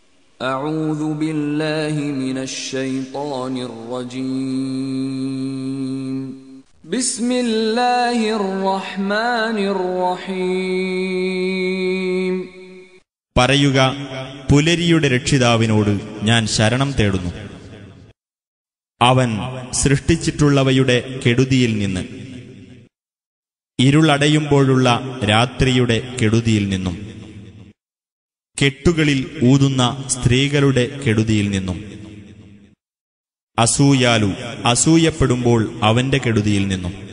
أعوذ بالله من الشيطان الرجيم بسم الله الرحمن الرحيم പറയുക പുലരിയുടെ രക്ഷിതാവിനോട് ഞാൻ ശരണം തേടുന്നു അവൻ സൃഷ്ടിച്ചിട്ടുള്ളവയുടെ കെടുതിയിൽ നിന്ന് ഇരുളടയുമ്പോഴുള്ള രാത്രിയുടെ കെടുതിയിൽ നിന്നും കെട്ടുകളിൽ ഊതുന്ന സ്ത്രീകളുടെ കെടുതിയിൽ നിന്നും അസൂയാലു അസൂയപ്പെടുമ്പോൾ അവന്റെ കെടുതിയിൽ നിന്നും